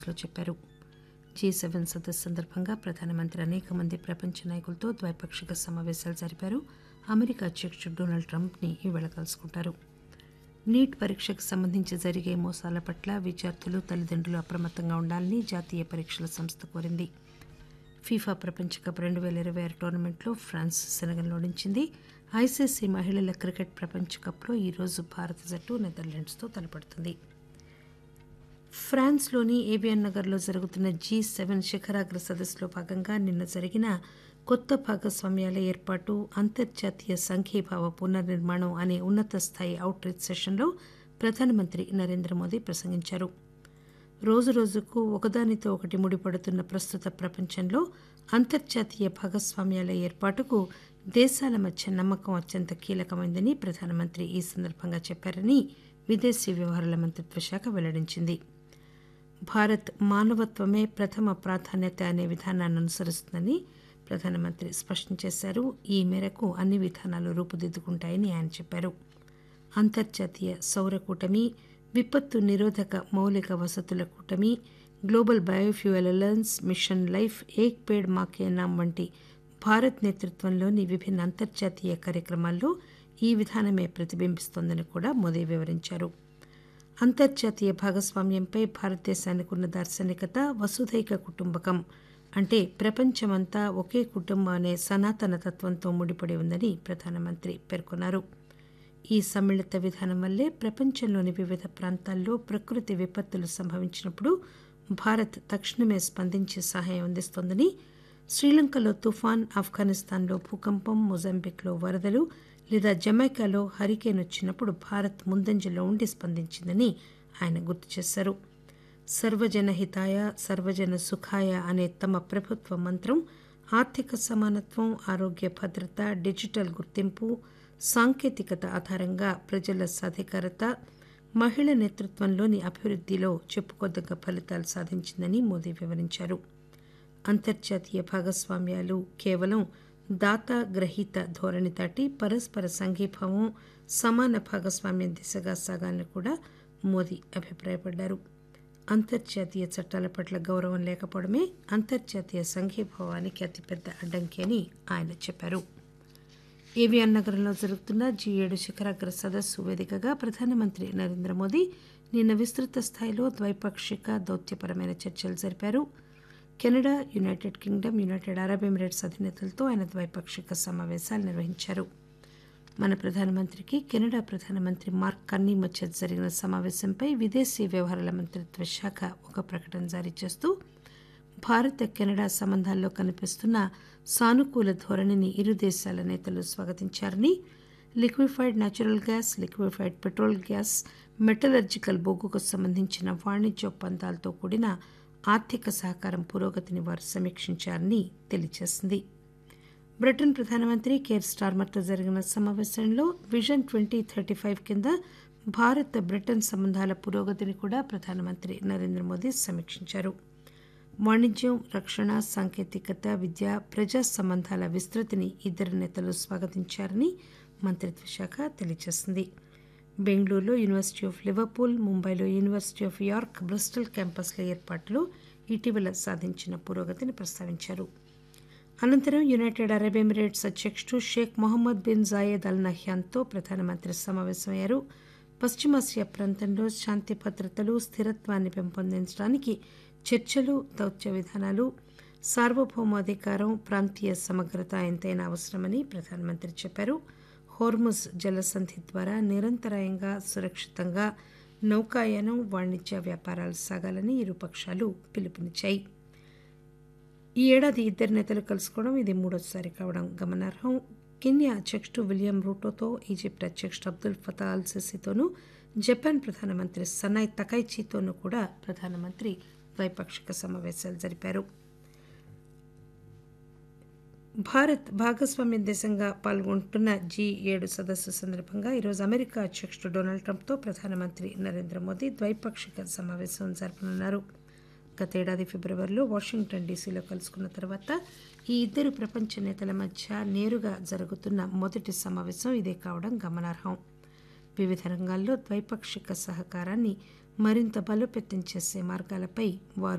లో చెప్పారు G seven సదస్సు సందర్భంగా ప్రధానమంత్రి అనేక మంది ప్రపంచ నాయకులతో ద్వైపాక్షిక సమావేశాలు జరిపారు అమెరికా అధ్యక్షుడు డొనాల్డ్ ట్రంప్ ని ఈవేళ కలుసుకుంటారు నీట్ పరీక్షకు సంబంధించి జరిగే మోసాల పట్ల విద్యార్థులు తల్లిదండ్రులు అప్రమత్తంగా ఉండాలని జాతీయ పరీక్షల సంస్థ కోరింది ఫీఫా ప్రపంచ కప్ రెండు వేల ఇరవై ఆరు టోర్నమెంట్లో ఫ్రాన్స్ సెనగల్ను ఓడించింది ఐసీసీ మహిళల క్రికెట్ ప్రపంచ కప్లో ఈరోజు భారత జట్టు నెదర్లాండ్స్తో తలపడుతుంది ఫ్రాన్స్లోని ఏవియన్ నగర్లో జరుగుతున్న జీ సెవెన్ శిఖరాగ్ర సదస్సులో భాగంగా నిన్న జరిగిన కొత్త భాగస్వామ్యాల ఏర్పాటు అంతర్జాతీయ సంఘీభావ పునర్నిర్మాణం అనే ఉన్నత స్థాయి అవుట్ రీచ్ సెషన్లో ప్రధానమంత్రి నరేంద్ర మోదీ ప్రసంగించారు రోజురోజుకు ఒకదానితో ఒకటి ముడిపడుతున్న ప్రస్తుత ప్రపంచంలో అంతర్జాతీయ భాగస్వామ్యాల ఏర్పాటుకు దేశాల మధ్య నమ్మకం అత్యంత కీలకమైందని ప్రధానమంత్రి ఈ సందర్భంగా చెప్పారని విదేశీ వ్యవహారాల మంత్రిత్వ శాఖ వెల్లడించింది భారత్ మానవత్వమే ప్రథమ ప్రాధాన్యత అనే విధానాన్ని అనుసరిస్తుందని ప్రధానమంత్రి స్పష్టం చేశారు ఈ మేరకు అన్ని విధానాలు రూపుదిద్దుకుంటాయని ఆయన చెప్పారు అంతర్జాతీయ సౌర కూటమి విపత్తు నిరోధక మౌలిక వసతుల కూటమి global biofuel alliance mission life Ek Ped Maa Ke Naam వంటి భారత్ నేతృత్వంలోని విభిన్న అంతర్జాతీయ కార్యక్రమాల్లో ఈ విధానమే ప్రతిబింబిస్తోందని కూడా మోదీ వివరించారు అంతర్జాతీయ భాగస్వామ్యంపై భారతదేశానికి ఉన్న దార్శనికత వసుధైక కుటుంబకం అంటే ప్రపంచమంతా ఒకే కుటుంబం అనే సనాతన తత్వంతో ముడిపడి ఉందని ప్రధానమంత్రి పేర్కొన్నారు ఈ సమ్మిళిత విధానం వల్లే ప్రపంచంలోని వివిధ ప్రాంతాల్లో ప్రకృతి విపత్తులు సంభవించినప్పుడు భారత్ తక్షణమే స్పందించి సహాయం అందిస్తోందని శ్రీలంకలో తుఫాన్ ఆఫ్ఘనిస్తాన్లో భూకంపం మొజాంబిక్లో వరదలు లేదా జమైకాలో హరికేన్ వచ్చినప్పుడు భారత్ ముందంజలో ఉండి స్పందించిందని ఆయన గుర్తు చేశారు సర్వజన హితాయ సర్వజన సుఖాయ అనే తమ ప్రభుత్వ మంత్రం ఆర్థిక సమానత్వం ఆరోగ్య భద్రత డిజిటల్ గుర్తింపు సాంకేతికత ఆధారంగా ప్రజల సాధికారత మహిళ నేతృత్వంలోని అభివృద్ధిలో చెప్పుకోదగ్గ ఫలితాలు సాధించిందని మోదీ వివరించారు అంతర్జాతీయ భాగస్వామ్యాలు కేవలం దాత గ్రహీత ధోరణి దాటి పరస్పర సంఘీభావం సమాన భాగస్వామ్యం దిశగా సాగాలని కూడా మోదీ అభిప్రాయపడ్డారు అంతర్జాతీయ చట్టాల పట్ల గౌరవం లేకపోవడమే అంతర్జాతీయ సంఘీభావానికి అతిపెద్ద అడ్డంకి అని ఆయన చెప్పారు ఏవియాన్ నగరంలో జరుగుతున్న జీ ఏడు శిఖరాగ్ర సదస్సు వేదికగా ప్రధానమంత్రి నరేంద్ర మోదీ నిన్న విస్తృత స్థాయిలో ద్వైపాక్షిక దౌత్యపరమైన చర్చలు జరిపారు Canada United Kingdom United Arab Emirates అధినేతలతో ఆయన ద్వైపాక్షిక సమావేశాలు నిర్వహించారు మన ప్రధానమంత్రికి కెనడా ప్రధానమంత్రి మార్క్ కన్నీ మధ్య జరిగిన సమావేశంపై విదేశీ వ్యవహారాల మంత్రిత్వ శాఖ ఒక ప్రకటన జారీ చేస్తూ భారత కెనడా సంబంధాల్లో కనిపిస్తున్న సానుకూల ధోరణిని ఇరు దేశాల నేతలు స్వాగతించారని liquefied natural gas liquefied petrol gas metallurgical బొగ్గుకు సంబంధించిన వాణిజ్య ఒప్పందాలతో కూడిన ఆర్థిక సహకారం పురోగతిని వారు సమీక్షించారని తెలియజేసింది బ్రిటన్ ప్రధానమంత్రి కేర్ స్టార్మర్తో జరిగిన సమావేశంలో విజన్ ట్వంటీ థర్టీ ఫైవ్ కింద భారత్ బ్రిటన్ సంబంధాల పురోగతిని కూడా ప్రధానమంత్రి నరేంద్ర మోదీ సమీక్షించారు వాణిజ్యం రక్షణ సాంకేతికత విద్య ప్రజా సంబంధాల విస్తృతిని ఇద్దరు నేతలు స్వాగతించారని మంత్రిత్వ శాఖ తెలియజేసింది బెంగళూరులో యూనివర్సిటీ ఆఫ్ లివర్పూల్ ముంబైలో యూనివర్సిటీ ఆఫ్ యార్క్ బ్రిస్టల్ క్యాంపస్ల ఏర్పాటులో ఇటీవల సాధించిన పురోగతిని ప్రస్తావించారు అనంతరం యునైటెడ్ అరబ్ ఎమిరేట్స్ అధ్యక్షుడు Sheikh Mohammed bin Zayed Al నహ్యాన్తో ప్రధానమంత్రి సమావేశమయ్యారు పశ్చిమాసియా ప్రాంతంలో శాంతి భద్రతలు స్థిరత్వాన్ని పెంపొందించడానికి చర్చలు దౌత్య విధానాలు సార్వభౌమాధికారం ప్రాంతీయ సమగ్రత ఎంతైనా అవసరమని ప్రధానమంత్రి చెప్పారు హోర్ముజ్ జలసంధి ద్వారా నిరంతరాయంగా సురక్షితంగా నౌకాయానం వాణిజ్య వ్యాపారాలు సాగాలని ఇరు పక్షాలు పిలుపునిచ్చాయి ఈ ఏడాది ఇద్దరు నేతలు కలుసుకోవడం ఇది మూడోసారి కావడం గమనార్హం కెన్యా అధ్యక్షుడు విలియం రూటోతో ఈజిప్ట్ అధ్యక్షుడు అబ్దుల్ ఫతా అల్ సిసితోనూ జపాన్ ప్రధానమంత్రి సనాయ్ తకైచీతోనూ కూడా ప్రధానమంత్రి ద్వైపాక్షిక సమావేశాలు జరిపారు భారత్ భాగస్వామ్య దేశంగా పాల్గొంటున్న జీ ఏడు సదస్సు సందర్భంగా ఈరోజు అమెరికా అధ్యక్షుడు డొనాల్డ్ ట్రంప్తో ప్రధానమంత్రి నరేంద్ర మోదీ ద్వైపాక్షిక సమావేశం జరపనున్నారు గతేడాది ఫిబ్రవరిలో వాషింగ్టన్ డీసీలో కలుసుకున్న తర్వాత ఈ ఇద్దరు ప్రపంచ నేతల మధ్య నేరుగా జరుగుతున్న మొదటి సమావేశం ఇదే కావడం గమనార్హం వివిధ రంగాల్లో ద్వైపాక్షిక సహకారాన్ని మరింత బలోపేతం చేసే మార్గాలపై వారు